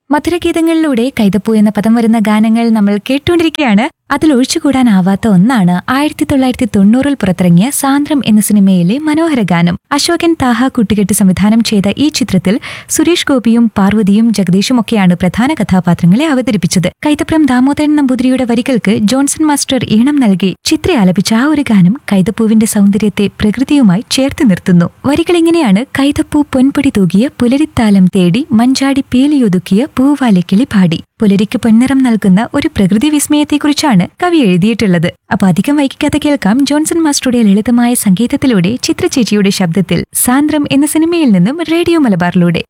മധുരഗീതങ്ങളിലൂടെ കൈതപ്പൂ എന്ന പദം വരുന്ന ഗാനങ്ങൾ നമ്മൾ കേട്ടുകൊണ്ടിരിക്കുകയാണ് അതിൽ ഒഴിച്ചുകൂടാനാവാത്ത ഒന്നാണ് ആയിരത്തി തൊള്ളായിരത്തി തൊണ്ണൂറിൽ പുറത്തിറങ്ങിയ സാന്ദ്രം എന്ന സിനിമയിലെ മനോഹര ഗാനം അശോകൻ താഹ കൂട്ടുകെട്ട് സംവിധാനം ചെയ്ത ഈ ചിത്രത്തിൽ സുരേഷ് ഗോപിയും പാർവതിയും ജഗദീഷും ഒക്കെയാണ് പ്രധാന കഥാപാത്രങ്ങളെ അവതരിപ്പിച്ചത് കൈതപ്രം ദാമോദരൻ നമ്പൂതിരിയുടെ വരികൾക്ക് ജോൺസൺ മാസ്റ്റർ ഈണം നൽകി ചിത്ര ആലപിച്ച ആ ഒരു ഗാനം കൈതപ്പൂവിന്റെ സൗന്ദര്യത്തെ പ്രകൃതിയുമായി ചേർത്ത് നിർത്തുന്നു വരികൾ ഇങ്ങനെയാണ് കൈതപ്പൂ പൊൻപൊടി തൂകിയ പുലരിത്താലം തേടി മഞ്ചാടി പേലിയൊതുക്കിയ പൂവാലിക്കിളി പാടി പുലരിക്ക് പൊന്നിറം നൽകുന്ന ഒരു പ്രകൃതി വിസ്മയത്തെക്കുറിച്ചാണ് കവി എഴുതിയിട്ടുള്ളത് അപ്പൊ അധികം വൈകിക്കാതെ കേൾക്കാം ജോൺസൺ മാസ്റ്ററുടെ ലളിതമായ സംഗീതത്തിലൂടെ ചിത്രചേച്ചിയുടെ ശബ്ദത്തിൽ സാന്ദ്രം എന്ന സിനിമയിൽ നിന്നും റേഡിയോ മലബാറിലൂടെ